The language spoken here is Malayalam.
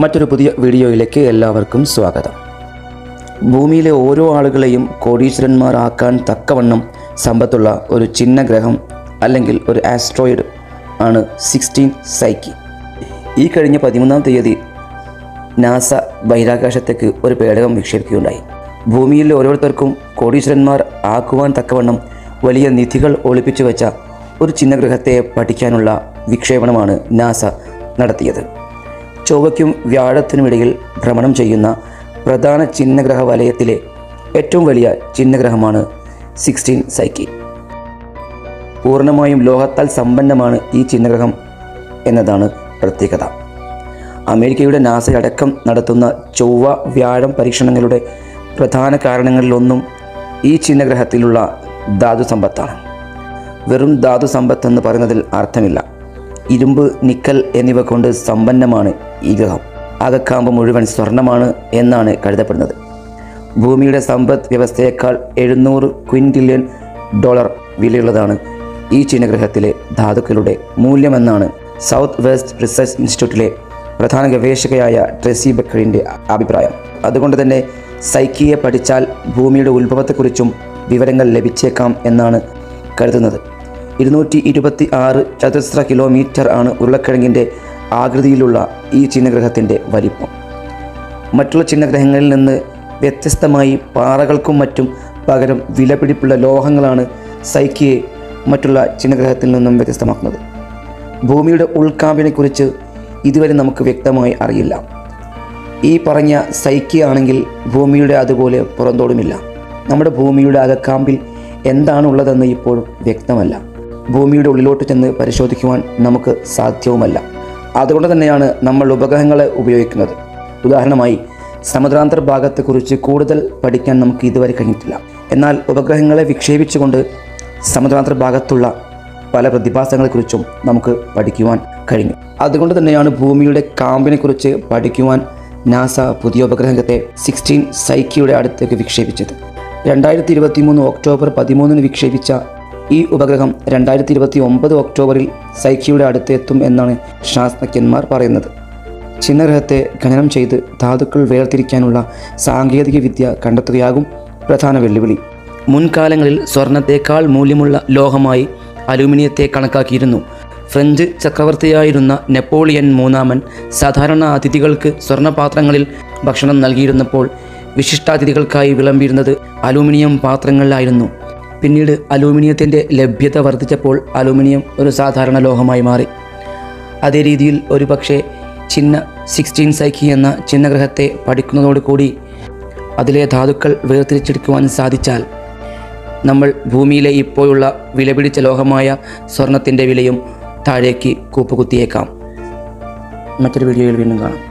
മറ്റൊരു പുതിയ വീഡിയോയിലേക്ക് എല്ലാവർക്കും സ്വാഗതം ഭൂമിയിലെ ഓരോ ആളുകളെയും കോടീശ്വരന്മാരാക്കാൻ തക്കവണ്ണം സമ്പത്തുള്ള ഒരു ചിഹ്നഗ്രഹം അല്ലെങ്കിൽ ഒരു ആസ്ട്രോയിഡ് ആണ് സിക്സ്റ്റീൻ സൈക്കി ഈ കഴിഞ്ഞ പതിമൂന്നാം തീയതി നാസ ബഹിരാകാശത്തേക്ക് ഒരു പേടകം വിക്ഷേപിക്കുകയുണ്ടായി ഭൂമിയിലെ ഓരോരുത്തർക്കും കോടീശ്വരന്മാർ ആക്കുവാൻ തക്കവണ്ണം വലിയ നിധികൾ ഒളിപ്പിച്ചു വെച്ച ഒരു ചിഹ്നഗ്രഹത്തെ പഠിക്കാനുള്ള വിക്ഷേപണമാണ് നാസ നടത്തിയത് ചൊവ്വയ്ക്കും വ്യാഴത്തിനുമിടയിൽ ഭ്രമണം ചെയ്യുന്ന പ്രധാന ചിഹ്നഗ്രഹ വലയത്തിലെ ഏറ്റവും വലിയ ചിഹ്നഗ്രഹമാണ് സിക്സ്റ്റീൻ സൈക്കി പൂർണ്ണമായും ലോഹത്താൽ സമ്പന്നമാണ് ഈ ചിഹ്നഗ്രഹം എന്നതാണ് പ്രത്യേകത അമേരിക്കയുടെ നാസയടക്കം നടത്തുന്ന ചൊവ്വ വ്യാഴം പരീക്ഷണങ്ങളുടെ പ്രധാന കാരണങ്ങളിലൊന്നും ഈ ചിഹ്നഗ്രഹത്തിലുള്ള ധാതു സമ്പത്താണ് വെറും ധാതു സമ്പത്ത് എന്ന് പറയുന്നതിൽ അർത്ഥമില്ല ഇരുമ്പ് നിക്കൽ എന്നിവ കൊണ്ട് സമ്പന്നമാണ് ഈ ഗ്രഹം അകക്കാമ്പ് മുഴുവൻ സ്വർണ്ണമാണ് എന്നാണ് കരുതപ്പെടുന്നത് ഭൂമിയുടെ സമ്പദ് വ്യവസ്ഥയേക്കാൾ എഴുന്നൂറ് ക്വിൻറ്റില്യൺ ഡോളർ വിലയുള്ളതാണ് ഈ ചിഹ്നഗ്രഹത്തിലെ ധാതുക്കളുടെ മൂല്യമെന്നാണ് സൗത്ത് വെസ്റ്റ് റിസർച്ച് ഇൻസ്റ്റിറ്റ്യൂട്ടിലെ പ്രധാന ഗവേഷകയായ ട്രെസി ബക്കറിൻ്റെ അഭിപ്രായം അതുകൊണ്ട് തന്നെ സൈക്കിയെ പഠിച്ചാൽ ഭൂമിയുടെ ഉത്ഭവത്തെക്കുറിച്ചും വിവരങ്ങൾ ലഭിച്ചേക്കാം എന്നാണ് കരുതുന്നത് ഇരുന്നൂറ്റി ഇരുപത്തി ആറ് ചതുരശ്ര കിലോമീറ്റർ ആണ് ഉരുളക്കിഴങ്ങിൻ്റെ ആകൃതിയിലുള്ള ഈ ചിഹ്നഗ്രഹത്തിൻ്റെ വലിപ്പം മറ്റുള്ള ചിഹ്നഗ്രഹങ്ങളിൽ നിന്ന് വ്യത്യസ്തമായി പാറകൾക്കും മറ്റും പകരം വിലപിടിപ്പുള്ള ലോഹങ്ങളാണ് സൈക്കിയെ മറ്റുള്ള ചിഹ്നഗ്രഹത്തിൽ നിന്നും വ്യത്യസ്തമാക്കുന്നത് ഭൂമിയുടെ ഉൾക്കാമ്പിനെക്കുറിച്ച് ഇതുവരെ നമുക്ക് വ്യക്തമായി അറിയില്ല ഈ പറഞ്ഞ സൈക്കി ആണെങ്കിൽ ഭൂമിയുടെ അതുപോലെ പുറന്തോടുമില്ല നമ്മുടെ ഭൂമിയുടെ അകക്കാമ്പിൽ എന്താണുള്ളതെന്ന് ഇപ്പോഴും വ്യക്തമല്ല ഭൂമിയുടെ ഉള്ളിലോട്ട് ചെന്ന് പരിശോധിക്കുവാൻ നമുക്ക് സാധ്യവുമല്ല അതുകൊണ്ട് തന്നെയാണ് നമ്മൾ ഉപഗ്രഹങ്ങളെ ഉപയോഗിക്കുന്നത് ഉദാഹരണമായി സമുദ്രാന്തർ ഭാഗത്തെക്കുറിച്ച് കൂടുതൽ പഠിക്കാൻ നമുക്ക് ഇതുവരെ കഴിഞ്ഞിട്ടില്ല എന്നാൽ ഉപഗ്രഹങ്ങളെ വിക്ഷേപിച്ചുകൊണ്ട് സമുദ്രാന്തർ ഭാഗത്തുള്ള പല പ്രതിഭാസങ്ങളെക്കുറിച്ചും നമുക്ക് പഠിക്കുവാൻ കഴിഞ്ഞു അതുകൊണ്ട് തന്നെയാണ് ഭൂമിയുടെ കാമ്പിനെക്കുറിച്ച് പഠിക്കുവാൻ നാസ പുതിയ ഉപഗ്രഹത്തെ സിക്സ്റ്റീൻ സൈക്കിയുടെ അടുത്തേക്ക് വിക്ഷേപിച്ചത് രണ്ടായിരത്തി ഇരുപത്തി മൂന്ന് ഒക്ടോബർ പതിമൂന്നിന് വിക്ഷേപിച്ച ഈ ഉപഗ്രഹം രണ്ടായിരത്തി ഇരുപത്തി ഒമ്പത് ഒക്ടോബറിൽ സൈക്കിയുടെ അടുത്തെത്തും എന്നാണ് ശാസ്ത്രജ്ഞന്മാർ പറയുന്നത് ചിഹ്നഗ്രഹത്തെ ഖനനം ചെയ്ത് ധാതുക്കൾ വേർതിരിക്കാനുള്ള സാങ്കേതിക വിദ്യ കണ്ടെത്തുകയാകും പ്രധാന വെല്ലുവിളി മുൻകാലങ്ങളിൽ സ്വർണത്തേക്കാൾ മൂല്യമുള്ള ലോഹമായി അലൂമിനിയത്തെ കണക്കാക്കിയിരുന്നു ഫ്രഞ്ച് ചക്രവർത്തിയായിരുന്ന നെപ്പോളിയൻ മൂന്നാമൻ സാധാരണ അതിഥികൾക്ക് സ്വർണ്ണപാത്രങ്ങളിൽ ഭക്ഷണം നൽകിയിരുന്നപ്പോൾ വിശിഷ്ടാതിഥികൾക്കായി വിളമ്പിയിരുന്നത് അലൂമിനിയം പാത്രങ്ങളിലായിരുന്നു പിന്നീട് അലൂമിനിയത്തിൻ്റെ ലഭ്യത വർദ്ധിച്ചപ്പോൾ അലൂമിനിയം ഒരു സാധാരണ ലോഹമായി മാറി അതേ രീതിയിൽ ഒരു പക്ഷേ ചിഹ്ന സിക്സ്റ്റീൻ സൈക്കി എന്ന ചിഹ്നഗ്രഹത്തെ പഠിക്കുന്നതോടുകൂടി അതിലെ ധാതുക്കൾ വേർതിരിച്ചെടുക്കുവാൻ സാധിച്ചാൽ നമ്മൾ ഭൂമിയിലെ ഇപ്പോഴുള്ള വിലപിടിച്ച ലോഹമായ സ്വർണത്തിൻ്റെ വിലയും താഴേക്ക് കൂപ്പുകുത്തിയേക്കാം മറ്റൊരു വീഡിയോയിൽ വീണ്ടും കാണാം